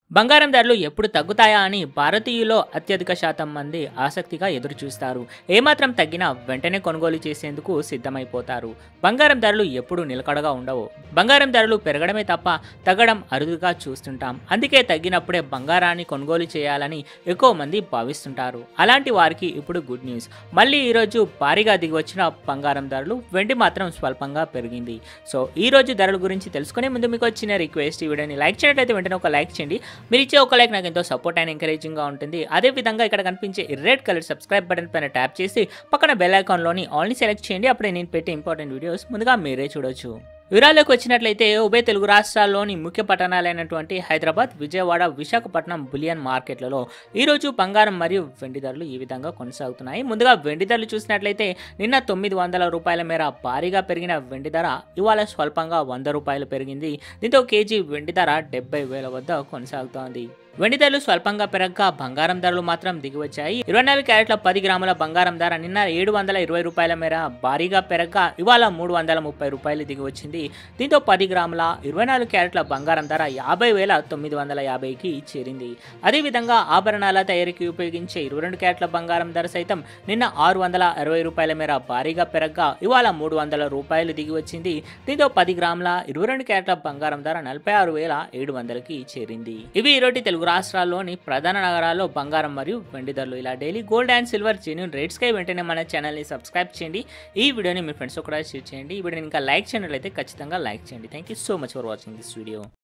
బంగారం ధరలు ఎప్పుడు తగ్గుతాయా అని భారతీయులో అత్యధిక శాతం మంది ఆసక్తిగా ఎదురు చూస్తారు ఏమాత్రం తగ్గినా వెంటనే కొనుగోలు చేసేందుకు సిద్ధమైపోతారు బంగారం ధరలు ఎప్పుడు నిలకడగా ఉండవు బంగారం ధరలు పెరగడమే తప్ప తగ్గడం అరుదుగా చూస్తుంటాం అందుకే తగ్గినప్పుడే బంగారాన్ని కొనుగోలు చేయాలని ఎక్కువ మంది భావిస్తుంటారు అలాంటి వారికి ఇప్పుడు గుడ్ న్యూస్ మళ్ళీ ఈరోజు భారీగా దిగివచ్చిన బంగారం ధరలు వెండి మాత్రం స్వల్పంగా పెరిగింది సో ఈ రోజు ధరల గురించి తెలుసుకునే ముందు మీకు వచ్చిన రిక్వెస్ట్ ఈ వీడియోని లైక్ చేయనట్లయితే వెంటనే ఒక లైక్ చేయండి మీరు ఇచ్చే ఒక లైక్ నాకు ఎంతో సపోర్ట్ అండ్ ఎంకరేజింగ్గా ఉంటుంది అదే విధంగా ఇక్కడ కనిపించే రెడ్ కలర్ సబ్స్క్రైబ్ బటన్ పైన ట్యాప్ చేసి పక్కన బెల్ ఐకాన్లోని ఆల్ని సెలెక్ట్ చేయండి అప్పుడే నేను పెట్టే ఇంపార్టెంట్ వీడియోస్ ముందుగా మీరే చూడొచ్చు వివరాల్లోకి వచ్చినట్లయితే ఉభయ తెలుగు రాష్ట్రాల్లోని ముఖ్య పట్టణాలైనటువంటి హైదరాబాద్ విజయవాడ విశాఖపట్నం బులియన్ మార్కెట్లలో ఈరోజు బంగారం మరియు వెండి ధరలు ఈ విధంగా కొనసాగుతున్నాయి ముందుగా వెండి ధరలు చూసినట్లయితే నిన్న తొమ్మిది వందల రూపాయల మేర భారీగా పెరిగిన వెండి ధర ఇవాళ స్వల్పంగా వంద రూపాయలు పెరిగింది దీంతో కేజీ వెండి ధర డెబ్బై వేల వద్ద కొనసాగుతోంది వెండి ధరలు స్వల్పంగా పెరగగా బంగారం ధరలు మాత్రం దిగివచ్చాయి ఇరవై నాలుగు క్యారెట్ల పది గ్రాముల బంగారం ధర నిన్న ఏడు వందల ఇరవై రూపాయల మేర భారీగా పెరగగా ఇవాళ మూడు వందల ముప్పై రూపాయలు దిగివచ్చింది దీంతో పది గ్రాముల ఇరవై నాలుగు క్యారెట్ల బంగారం ధర యాభై వేల తొమ్మిది వందల యాభైకి చేరింది అదేవిధంగా ఆభరణాల తయారీకి ఉపయోగించే ఇరవై రెండు క్యారెట్ల బంగారం ధర సైతం నిన్న ఆరు వందల అరవై రూపాయల మేర భారీగా పెరగగా ఇవాళ మూడు వందల రూపాయలు దిగి వచ్చింది దీంతో పది గ్రాముల ఇరవై రెండు క్యారెట్ల బంగారం ధర నలభై ఆరు వేల ఏడు వందలకి చేరింది ఇవి ఈరోటి తెలుగు రాష్ట్రాల్లోని ప్రధాన నగరాల్లో బంగారం మరియు వెండి ధరలు ఇలా daily gold and silver genuine రేట్స్కై వెంటనే మన ఛానల్ని సబ్స్క్రైబ్ చేయండి ఈ వీడియోని మీ ఫ్రెండ్స్ కూడా షేర్ చేయండి ఈ వీడియోని ఇంకా లైక్ చేయనట్లయితే ఖచ్చితంగా లైక్ చేయండి thank you so much for watching this video